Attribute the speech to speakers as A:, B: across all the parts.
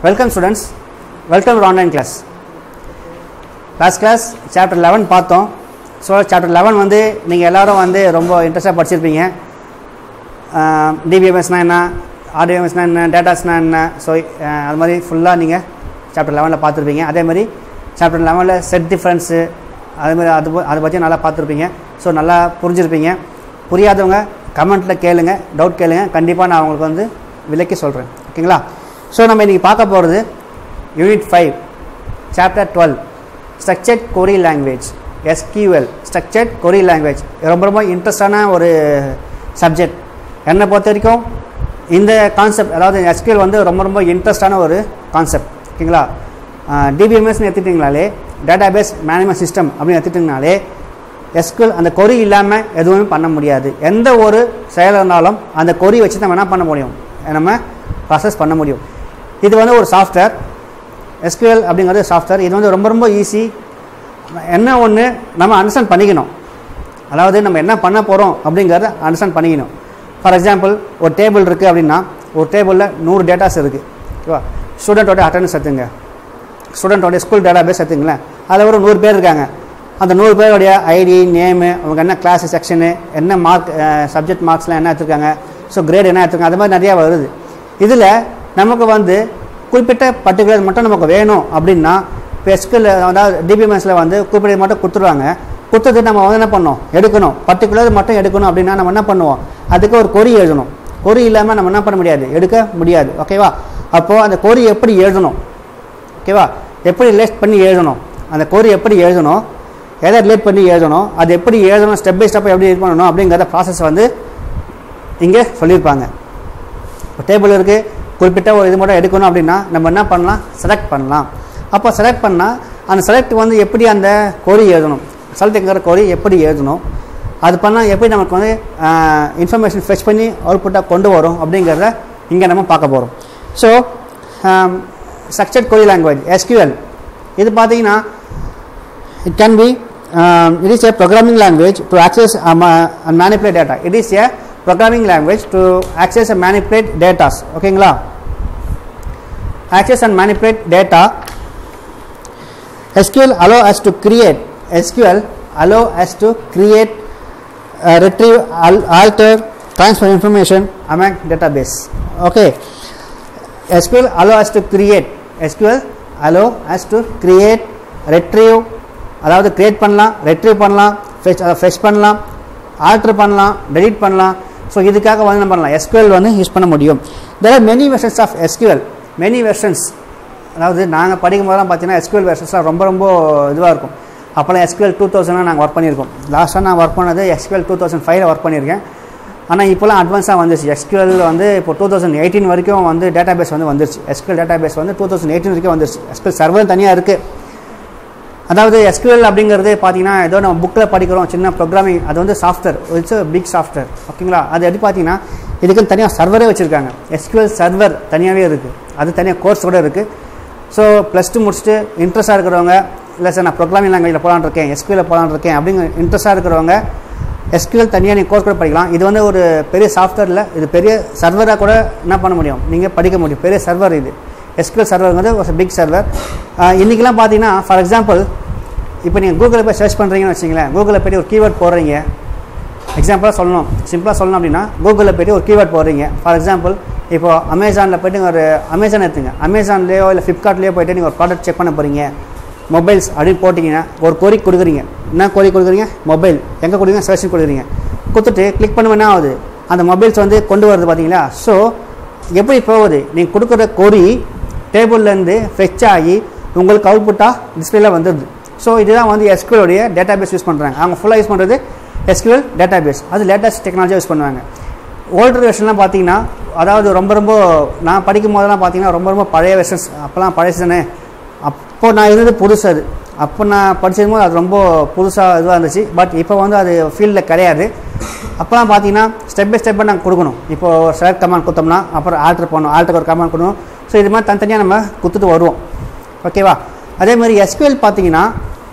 A: Welcome students welcome to online class last class chapter eleven பார்த்தோம் so chapter eleven வந்து நீங்கள் எல்லாரும் வந்து ரொம்ப இன்ட்ரெஸ்டாக படிச்சிருப்பீங்க டிபிஎம்எஸ்னால் என்ன ஆர்டிஎம்எஸ்னால் என்ன டேட்டாஸ்னால் என்ன ஸோ அது மாதிரி ஃபுல்லாக நீங்கள் சாப்டர் லெவனில் பார்த்துருப்பீங்க அதே மாதிரி சாப்டர் லெவனில் செட் டிஃப்ரென்ஸு அது மாதிரி அது ப- அதை பற்றி நல்லா பார்த்துருப்பீங்க ஸோ நல்லா புரிஞ்சிருப்பீங்க புரியாதவங்க கமெண்ட்டில் கேளுங்க டவுட் கேளுங்க கண்டிப்பாக நான் உங்களுக்கு வந்து விளக்கி சொல்கிறேன் ஓகேங்களா ஸோ நம்ம இன்றைக்கி பார்க்க போகிறது unit five chapter twelve structured query language SQL structured query language ரொம்ப ரொம்ப இன்ட்ரெஸ்டான ஒரு சப்ஜெக்ட் என்னை பொறுத்த வரைக்கும் இந்த கான்செப்ட் அதாவது எஸ்கியூஎல் வந்து ரொம்ப ரொம்ப இன்ட்ரெஸ்டான ஒரு கான்செப்ட் ஓகேங்களா டிபிஎம்எஸ்னு எடுத்துட்டிங்கனாலே டேட்டாபேஸ் மேனேஜ்மெண்ட் சிஸ்டம் அப்படின்னு எடுத்துட்டிங்கனாலே எஸ்கியூஎல் அந்த கொரி இல்லாமல் எதுவுமே பண்ண முடியாது எந்த ஒரு செயல் இருந்தாலும் அந்த கொரி வச்சு நம்ம என்ன பண்ண முடியும் நம்ம ப்ராசஸ் பண்ண முடியும் இது வந்து ஒரு சாஃப்ட்வேர் எஸ்கியூஎல் அப்படிங்கிறது சாஃப்ட்வேர் இது வந்து ரொம்ப ரொம்ப ஈஸி என்ன ஒன்று நம்ம அண்டர்ஸ்டாண்ட் பண்ணிக்கணும் அதாவது நம்ம என்ன பண்ண போகிறோம் அப்படிங்கிறத அண்டர்ஸ்டாண்ட் பண்ணிக்கணும் ஃபார் எக்ஸாம்பிள் ஒரு டேபிள் இருக்குது அப்படின்னா ஒரு டேபிளில் நூறு டேட்டாஸ் இருக்குது ஓகேவா ஸ்டூடெண்ட்டோட அட்டண்டன்ஸ் எடுத்துங்க ஸ்டூடெண்ட்டோடைய ஸ்கூல் டேட்டா பேஸ் எடுத்துங்களேன் அதில் ஒரு நூறு பேர் இருக்காங்க அந்த நூறு பேருடைய ஐடி நேமு அவங்க என்ன கிளாஸ் செக்ஷனு என்ன மார்க் சப்ஜெக்ட் மார்க்ஸ்லாம் என்ன எடுத்திருக்காங்க ஸோ கிரேட் என்ன எடுத்திருக்காங்க அது மாதிரி நிறையா வருது இதில் நமக்கு வந்து குறிப்பிட்ட பர்டிகுலர் மட்டும் நமக்கு வேணும் அப்படின்னா இப்போ எஸ்கில் அதாவது டிபிஎம்எஸில் வந்து குறிப்பிட்ட மட்டும் கொடுத்துருவாங்க கொடுத்தது நம்ம வந்து என்ன பண்ணோம் எடுக்கணும் பர்டிகுலர் மட்டும் எடுக்கணும் அப்படின்னா நம்ம என்ன பண்ணுவோம் அதுக்கு ஒரு கொரி எழுதணும் கொரி இல்லாமல் நம்ம என்ன பண்ண முடியாது எடுக்க முடியாது ஓகேவா அப்போது அந்த கொரி எப்படி எழுதணும் ஓகேவா எப்படி ரிலேட் பண்ணி எழுதணும் அந்த கோரி எப்படி எழுதணும் எதை ரிலேட் பண்ணி எழுதணும் அது எப்படி எழுதணும் ஸ்டெப் பை ஸ்டெப் எப்படி இது பண்ணணும் அப்படிங்கிற ப்ராசஸ் வந்து இங்கே சொல்லியிருப்பாங்க இப்போ டேபிள் இருக்குது குறிப்பிட்ட ஒரு இது மட்டும் எடுக்கணும் அப்படின்னா நம்ம என்ன பண்ணலாம் செலக்ட் பண்ணலாம் அப்போ செலக்ட் பண்ணால் அந்த செலக்ட் வந்து எப்படி அந்த கோரி எழுதணும் செலக்ட்ங்கிற கோரி எப்படி எழுதணும் அது பண்ணால் எப்படி நமக்கு வந்து இன்ஃபர்மேஷன் ஃபெச் பண்ணி அவுட்புட்டாக கொண்டு வரும் அப்படிங்கிறத இங்கே நம்ம பார்க்க போகிறோம் so structured query language SQL இது பார்த்தீங்கன்னா it can be um, it is a programming language to access um, uh, and manipulate data it is a programming language to access and manipulate data ஓகேங்களா access and manipulate data SQL allow us to create SQL allow us to create uh, retrieve al- alter transfer information among database okay SQL allow us to create SQL allow us to create retrieve அதாவது create பண்ணலாம் retrieve பண்ணலாம் fetch அதை fetch பண்ணலாம் alter பண்ணலாம் delete பண்ணலாம் so இதுக்காக வந்து என்ன பண்ணலாம் SQL வந்து யூஸ் பண்ண முடியும் there are many versions of SQL many versions அதாவது நாங்கள் படிக்கும் போதெல்லாம் பார்த்தீங்கன்னா SQL வெர்ஷன்ஸ்லாம் ரொம்ப ரொம்ப இதுவாக இருக்கும் அப்போல்லாம் SQL டூ தௌசண்ட்லாம் நாங்கள் ஒர்க் பண்ணியிருக்கோம் லாஸ்ட்டாக நான் ஒர்க் பண்ணது SQL டூ தௌசண்ட் ஃபைவ்ல ஒர்க் பண்ணியிருக்கேன் ஆனால் இப்போலாம் அட்வான்ஸாக வந்துருச்சு SQL வந்து இப்போ டூ தௌசண்ட் எயிட்டீன் வரைக்கும் வந்து டேட்டா பேஸ் வந்து வந்துருச்சு SQL டேட்டா பேஸ் வந்து டூ தௌசண்ட் எயிட்டீன் வரைக்கும் வந்துருச்சு SQL சர்வர் தனியாக இருக்குது அதாவது எஸ்கியூஎல் அப்படிங்கிறது பார்த்தீங்கன்னா ஏதோ நம்ம புக்கில் படிக்கிறோம் சின்ன ப்ரோக்ராமிங் அது வந்து சாஃப்ட்வேர் இட்ஸ் பிக் சாஃப்ட்வேர் ஓகேங்களா அது எப்படி பார்த்தீங்கன்னா இதுக்கு தனியாக சர்வரே வச்சுருக்காங்க எஸ்கியூஎல் சர்வர் தனியாகவே இருக்குது அது தனியாக கோர்ஸ் கூட இருக்குது ஸோ ப்ளஸ் டூ முடிச்சுட்டு இன்ட்ரெஸ்ட்டாக இருக்கிறவங்க இல்லை சார் நான் ப்ரோக்ராமிங் லாங்குவேஜில் போகலான்னு இருக்கேன் எஸ்கியூவில் போகலான்னு இருக்கேன் அப்படிங்கிற இன்ட்ரெஸ்ட்டாக இருக்கிறவங்க எஸ்கியூஎல் தனியாக நீங்கள் கோர்ஸ் கூட படிக்கலாம் இது வந்து ஒரு பெரிய சாஃப்ட்வேர் இல்லை இது பெரிய சர்வராக கூட என்ன பண்ண முடியும் நீங்கள் படிக்க முடியும் பெரிய சர்வர் இது எஸ்கியூஎல் சர்வருங்கிறது ஒரு பிக் சர்வர் இன்றைக்கெலாம் பார்த்தீங்கன்னா ஃபார் எக்ஸாம்பிள் இப்போ நீங்கள் கூகுளில் போய் சர்ச் பண்ணுறீங்கன்னு வச்சிங்களேன் கூகுளில் போய்ட்டு ஒரு கீவேர்ட் போடுறீங்க எக்ஸாம்பிளாக சொல்லணும் சிம்பிளாக சொல்லணும் அப்படின்னா கூகுளில் போய்ட்டு ஒரு கீவேர்ட் போடுறீங்க ஃபார் எக்ஸாம்பிள் இப்போ அமேசானில் போய்ட்டு ஒரு அமேசான் எடுத்துங்க அமேசான்லேயோ இல்லை ஃப்ளிப்கார்ட்லேயோ போய்ட்டு நீங்கள் ஒரு ப்ராடக்ட் செக் பண்ண போகிறீங்க மொபைல்ஸ் அப்படின்னு போட்டிங்கன்னா ஒரு கோரி கொடுக்குறீங்க என்ன கோரி கொடுக்குறீங்க மொபைல் எங்கே கொடுக்குறீங்க சர்ச் கொடுக்குறீங்க கொடுத்துட்டு கிளிக் பண்ணுவோம் என்ன ஆகுது அந்த மொபைல்ஸ் வந்து கொண்டு வருது பார்த்தீங்களா ஸோ எப்படி போகுது நீங்கள் கொடுக்குற கொரி டேபிள்லேருந்து ஃபெச் ஆகி உங்களுக்கு அவுட்புட்டாக டிஸ்பிளேல வந்துடுது ஸோ இதுதான் வந்து SQL உடைய டேட்டா பேஸ் யூஸ் பண்ணுறாங்க அவங்க ஃபுல்லாக யூஸ் பண்ணுறது SQL டேட்டா பேஸ் அது லேட்டஸ்ட் டெக்னாலஜி யூஸ் பண்ணுவாங்க ஓல்டர் வெர்ஷன்லாம் பார்த்தீங்கன்னா அதாவது ரொம்ப ரொம்ப நான் படிக்கும் போதெல்லாம் பார்த்தீங்கன்னா ரொம்ப ரொம்ப பழைய வெர்ஷன்ஸ் அப்போல்லாம் பழைய தானே அப்போ நான் இருந்தது புதுசு அது அப்போ நான் படிச்சது போது அது ரொம்ப புதுசாக இதுவாக இருந்துச்சு பட் இப்போ வந்து அது ஃபீல்டில் கிடையாது அப்போலாம் பார்த்தீங்கன்னா ஸ்டெப் பை ஸ்டெப்பாக நாங்கள் கொடுக்கணும் இப்போ செலக்ட் கமாண்ட் கொடுத்தோம்னா அப்புறம் ஆல்டர் பண்ணணும் ஆல்டருக்கு ஒரு கமாண்ட் கொடுக்கணும் ஸோ இது மாதிரி தனித்தனியாக நம்ம கொடுத்துட்டு வருவோம் ஓகேவா அதே மாதிரி SQL பார்த்தீங்கன்னா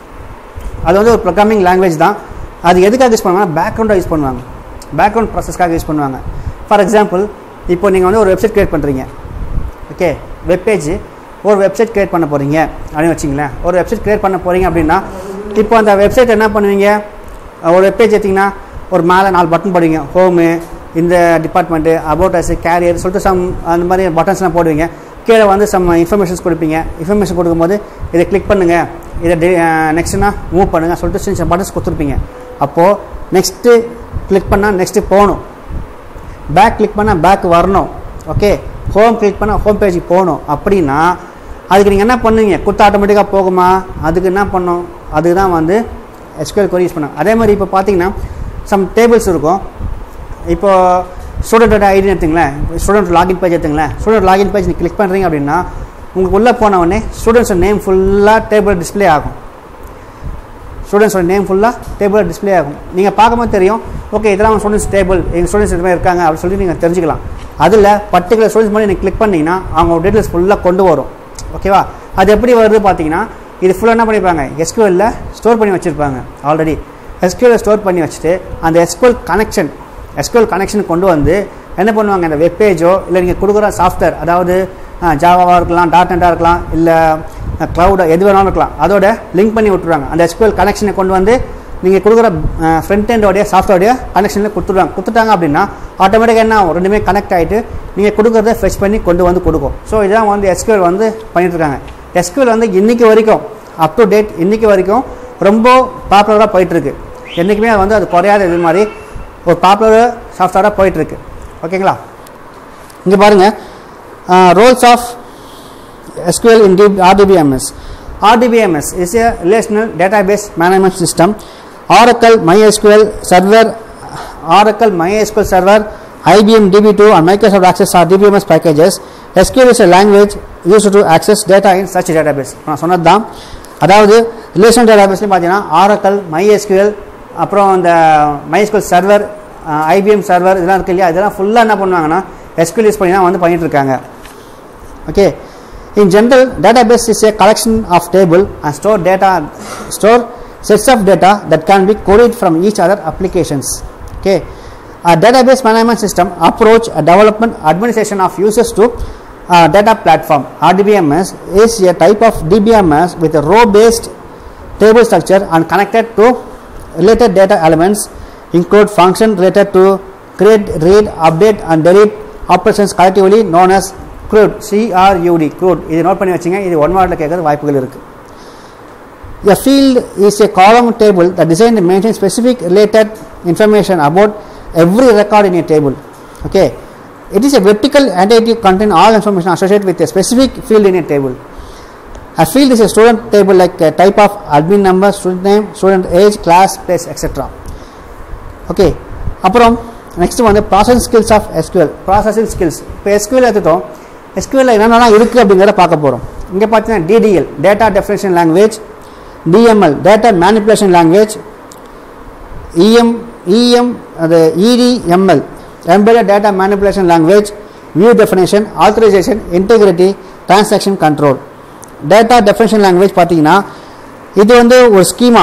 A: அது வந்து ஒரு ப்ரோக்ராமிங் லாங்குவேஜ் தான் அது எதுக்காக யூஸ் பண்ணுவாங்கன்னா பேக்ரவுண்டாக யூஸ் பண்ணுவாங்க பேக்ரவுண்ட் ப்ராசஸ்க்காக யூஸ் பண்ணுவாங்க ஃபார் எக்ஸாம்பிள் இப்போ நீங்கள் வந்து ஒரு வெப்சைட் க்ரியேட் பண்ணுறீங்க ஓகே வெப்பேஜ் ஒரு வெப்சைட் கிரியேட் பண்ண போகிறீங்க அப்படின்னு வச்சிங்களேன் ஒரு வெப்சைட் கிரியேட் பண்ண போகிறீங்க அப்படின்னா இப்போ அந்த வெப்சைட் என்ன பண்ணுவீங்க ஒரு வெப்பேஜ் எடுத்திங்கன்னா ஒரு மேலே நாலு பட்டன் போடுவீங்க ஹோமு இந்த டிபார்ட்மெண்ட்டு அபவுட் அஸ் கேரியர் சொல்லிட்டு சம் அந்த மாதிரி பட்டன்ஸ்லாம் போடுவீங்க கீழே வந்து சம் இன்ஃபர்மேஷன்ஸ் கொடுப்பீங்க இன்ஃபர்மேஷன் கொடுக்கும்போது இதை கிளிக் பண்ணுங்கள் இதை டே நெக்ஸ்ட்னா மூவ் பண்ணுங்கள் சொல்லிட்டு சின்ன சின்ன பட்டன்ஸ் கொடுத்துருப்பீங்க அப்போது நெக்ஸ்ட்டு கிளிக் பண்ணால் நெக்ஸ்ட்டு போகணும் பேக் கிளிக் பண்ணால் பேக் வரணும் ஓகே ஹோம் கிளிக் பண்ணால் ஹோம் பேஜுக்கு போகணும் அப்படின்னா அதுக்கு நீங்கள் என்ன பண்ணுவீங்க குத்து ஆட்டோமேட்டிக்காக போகுமா அதுக்கு என்ன பண்ணும் அதுக்கு தான் வந்து எஸ்கியூஎல் கொரி யூஸ் பண்ணும் அதே மாதிரி இப்போ பார்த்தீங்கன்னா சம் டேபிள்ஸ் இருக்கும் இப்போ ஸ்டூடெண்டோட ஐடி எடுத்துங்களேன் ஸ்டூடெண்ட் லாகின் பேஜ் எடுத்துங்களேன் ஸ்டூடெண்ட் லாகின் பேஜ் நீங்கள் கிளிக் பண்ணுறீங்க அப்படின்னா உங்களுக்கு உள்ளே போன உடனே ஸ்டூடெண்ட்ஸோட நேம் ஃபுல்லாக டேபிள் டிஸ்ப்ளே ஆகும் ஸ்டூடெண்ட்ஸோட நேம் ஃபுல்லாக டேபிள் டிஸ்ப்ளே ஆகும் நீங்கள் பார்க்கும்போது தெரியும் ஓகே இதெல்லாம் ஸ்டூடெண்ட்ஸ் டேபிள் எங்கள் ஸ்டூடெண்ட்ஸ் இது மாதிரி இருக்காங்க அப்படின்னு சொல்லி நீங்கள் தெரிஞ்சுக்கலாம் அதில் பர்டிகுலர் ஸ்டூடெண்ட்ஸ் மாதிரி நீங்கள் கிளிக் பண்ணிங்கன்னா அவங்க டீட்டெயில்ஸ் ஃபுல்லாக கொண்டு வரும் ஓகேவா அது எப்படி வருது பார்த்தீங்கன்னா இது ஃபுல்லாக என்ன பண்ணியிருப்பாங்க எஸ்கியூஎல்ல ஸ்டோர் பண்ணி வச்சுருப்பாங்க ஆல்ரெடி எஸ்கியூஎல் ஸ்டோர் பண்ணி வச்சுட்டு அந்த எஸ்கியூஎல் கனெக்ஷன் எஸ்கியூஎல் கனெக்ஷன் கொண்டு வந்து என்ன பண்ணுவாங்க இந்த வெப்பேஜோ இல்லை நீங்கள் கொடுக்குற சாஃப்ட்வேர் அதாவது ஜாவாவாக இருக்கலாம் டாட் நெட்டாக இருக்கலாம் இல்லை க்ளவுடோ எது வேணாலும் இருக்கலாம் அதோட லிங்க் பண்ணி விட்டுருவாங்க அந்த எஸ்கியூஎல் கனெக்ஷனை கொண்டு வந்து நீங்கள் கொடுக்குற ஃப்ரண்ட் எண்டோடைய சாஃப்ட்வேர்டைய கனெக்ஷனில் கொடுத்துருவாங்க கொடுத்துட்டாங்க அப்படின்னா ஆட்டோமேட்டிக்காக என்ன ஆகும் ரெண்டுமே கனெக்ட் ஆகிட்டு நீங்கள் கொடுக்குறத ஃப்ரெஷ் பண்ணி கொண்டு வந்து கொடுக்கும் ஸோ இதான் வந்து எஸ்கியூஎல் வந்து பண்ணிட்டு இருக்காங்க எஸ்கியூஎல் வந்து இன்றைக்கி வரைக்கும் அப் டு டேட் இன்றைக்கி வரைக்கும் ரொம்ப பாப்புலராக போயிட்டுருக்கு என்றைக்குமே வந்து அது குறையாத இது மாதிரி ஒரு பாப்புலர் சாஃப்ட்வேராக போயிட்டுருக்கு ஓகேங்களா இங்கே பாருங்கள் roles of SQL in D- RDBMS. RDBMS is a relational database management system. Oracle MySQL Server, Oracle MySQL Server, IBM DB2 and Microsoft Access are DBMS packages. SQL is a language used to access data in such database. நான் சொன்னது தான் அதாவது relational டேட்டாபேஸ்லையும் பார்த்தீங்கன்னா oracle MySQL அப்புறம் இந்த MySQL server IBM server இதெல்லாம் இருக்கு இல்லையா இதெல்லாம் ஃபுல்லாக என்ன பண்ணுவாங்கன்னா SQL யூஸ் பண்ணி தான் வந்து பண்ணிட்டு இருக்காங்க okay In general, database is a collection of table and store data, store sets of data that can be queried from each other applications. Okay, a database management system approach a development administration of users to uh, data platform. RDBMS is a type of DBMS with a row-based table structure and connected to related data elements include function related to create, read, update and delete operations collectively known as CRUD CRUD CRUD இது note பண்ணி வச்சுங்க இது one வார்டில் கேட்கறது வாய்ப்புகள் இருக்குது A field is a column table that designed to maintain specific related information about every record in a table. Okay, it is a vertical entity contain all information associated with a specific field in a table. A field is a student table like a type of admin number, student name, student age, class, place, etc. Okay அப்புறம் next வந்து processing skills of SQL processing skills இப்போ SQL எடுத்துட்டோம் SQL என்னென்னலாம் இருக்குது அப்படிங்கிறத பார்க்க போகிறோம் இங்கே பார்த்தீங்கன்னா DDL data definition language DML data manipulation language EM EM அது EDML embedded data manipulation language view definition authorization integrity transaction control data definition language பார்த்தீங்கன்னா இது வந்து ஒரு schema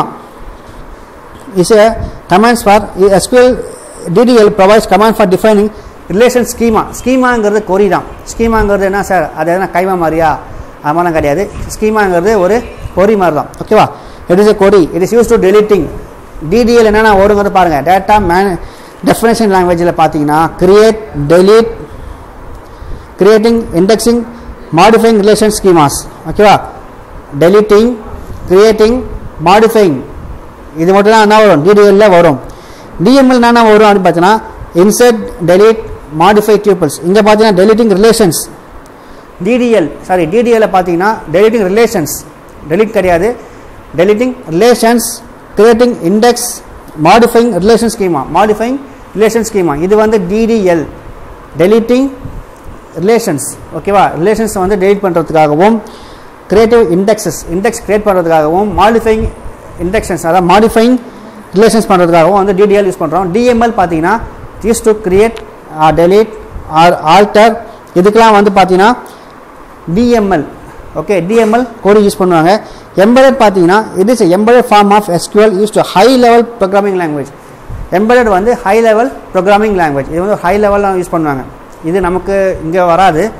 A: is a commands for SQL DDL provides command for defining relation schema ஸ்கீமாங்கிறது query தான் ஸ்கீமாங்கிறது என்ன sir அது என்ன கைமா மாதிரியா அதெல்லாம் கிடையாது ஸ்கீமாங்கிறது ஒரு கொரி மாதிரி தான் ஓகேவா it is a query it is use to deleting DDL என்னென்ன ஓடுங்கிறது பாருங்கள் டேட்டா மேன் டெஃபினேஷன் லாங்குவேஜில் பார்த்தீங்கன்னா create delete creating indexing modifying relation schemas ஓகேவா டெலிட்டிங் கிரியேட்டிங் மாடிஃபைங் இது மட்டும் தான் என்ன வரும் டிடிஎல்ல வரும் டிஎம்எல் என்ன வரும் அப்படின்னு பார்த்தீங்கன்னா இன்சர்ட் டெலிட் மாடிஃபை டியூபிள்ஸ் இங்கே பார்த்தீங்கன்னா டெலிட்டிங் ரிலேஷன்ஸ் டிடிஎல் சாரி டிடிஎல்ல பார்த்தீங்கன்னா டெலிட்டிங் ரிலேஷன்ஸ் டெலிட் கிடையாது deleting relations creating index modifying relation schema modifying relation schema இது வந்து டிடிஎல் டெலிட்டிங் ரிலேஷன்ஸ் ஓகேவா ரிலேஷன்ஸ் வந்து டெலிட் பண்ணுறதுக்காகவும் கிரியேட்டிவ் இண்டெக்ஸஸ் இண்டெக்ஸ் கிரியேட் பண்ணுறதுக்காகவும் மாடிஃபைங் இண்டெக்ஷன்ஸ் அதாவது மாடிஃபைங் ரிலேஷன்ஸ் பண்ணுறதுக்காகவும் வந்து டிடிஎல் யூஸ் பண்ணுறோம் டிஎம்எல் பார்த்தீங்கன்னா use to create or delete or alter இதுக்கெலாம் வந்து பார்த்தீங்கன்னா DML okay DML code use பண்ணுவாங்க எம்பெடட் பார்த்தீங்கன்னா it is embedded form of SQL use to high level programming language embedded வந்து ஹை லெவல் ப்ரோக்ராமிங் லாங்குவேஜ் இது வந்து high லெவலில் use பண்ணுவாங்க இது நமக்கு இங்கே வராது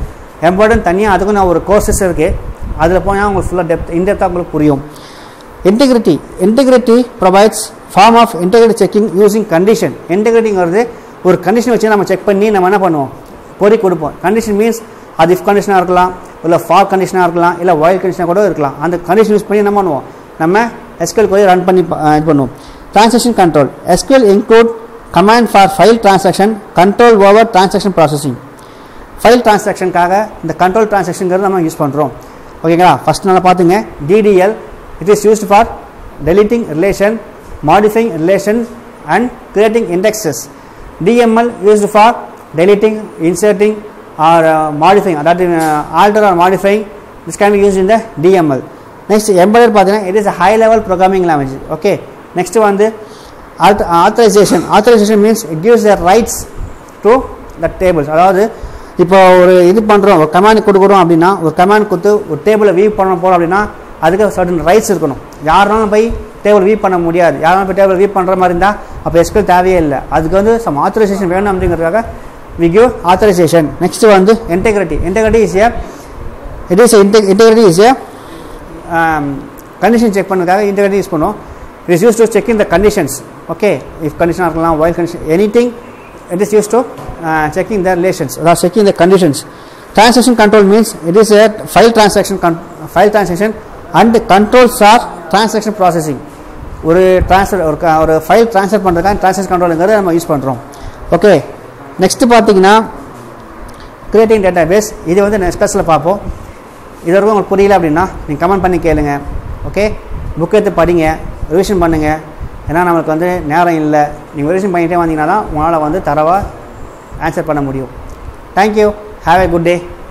A: எம்பர்டன் தனியாக அதுக்கும் நான் ஒரு கோர்சஸ் இருக்குது அதில் போனால் உங்களுக்கு ஃபுல்லாக டெப்த் இன்டெப்த்தாக உங்களுக்கு புரியும் integrity integrity provides form of integrity checking using condition இன்டெகிரிட்டிங்கிறது ஒரு கண்டிஷன் வச்சு நம்ம செக் பண்ணி நம்ம என்ன பண்ணுவோம் பொறி கொடுப்போம் கண்டிஷன் மீன்ஸ் அது இஃப் கண்டிஷனாக இருக்கலாம் இல்லை ஃபார் கண்டிஷனாக இருக்கலாம் இல்லை ஒயில் கண்டிஷனாக கூட இருக்கலாம் அந்த கண்டிஷன் யூஸ் பண்ணி என்ன பண்ணுவோம் நம்ம எஸ்கியூஎல் போய் ரன் பண்ணி ப- இது பண்ணுவோம் transaction control SQL include command for file transaction control over transaction processing file டிரான்சாக்ஷனுக்காக இந்த கண்ட்ரோல் டிரான்சாக்ஷனுங்கிறது நம்ம யூஸ் பண்ணுறோம் ஓகேங்களா ஃபஸ்ட் நல்லா பார்த்துங்க DDL it is used for deleting relation modifying relation and creating indexes DML used for deleting inserting or modifying அதாவது alter or modifying this can be use in the DML next embedded பார்த்தீங்கன்னா it is high level programming language okay next வந்து authorization authorization means it gives the rights to the tables அதாவது இப்போ ஒரு இது பண்ணுறோம் ஒரு command கொடுக்குறோம் அப்படின்னா ஒரு கமாண்ட் கொடுத்து ஒரு டேபிளை வியூ பண்ண போகிறோம் அப்படின்னா அதுக்கு சர்டன் ரைட்ஸ் இருக்கணும் யாருனாலும் போய் டேபிள் வியூ பண்ண முடியாது யாரும் போய் டேபிள் வியூ பண்ணுற மாதிரி இருந்தால் அப்போ எஸ்கியூஎல் தேவையே இல்லை அதுக்கு வந்து சம் ஆத்தரைசேஷன் வேணும் அப்படிங்கிறதுக்காக வி கிவ் ஆத்தரைசேஷன் நெக்ஸ்ட் வந்து integrity integrity is a it is integrity is a condition check பண்ணுறதுக்காக இன்டெகிரிட்டி யூஸ் பண்ணுவோம் it is use to check in the conditions okay if கண்டிஷனாக இருக்கலாம் while condition anything it is used to uh, checking the relations or checking the conditions transaction control means it is a file transaction con- file transaction and controls are transaction processing ஒரு transfer ஒரு க- ஒரு file transfer பண்ணுறதுக்காக transaction கண்ட்ரோலுங்கிறத நம்ம use பண்ணுறோம் okay next பார்த்தீங்கன்னா creating database இது வந்து நெக்ஸ்ட் கிளாஸில் பார்ப்போம் இது வரைக்கும் உங்களுக்கு புரியல அப்படின்னா நீங்கள் கமெண்ட் பண்ணி கேளுங்க ஓகே புக் எடுத்து படிங்க ரிவிஷன் பண்ணுங்கள் ஏன்னா நம்மளுக்கு வந்து நேரம் இல்லை நீங்கள் ரிவிஷன் பண்ணிகிட்டே வந்தீங்கன்னா தான் உங்களால் வந்து தரவாக ஆன்சர் பண்ண முடியும் thank you have a good day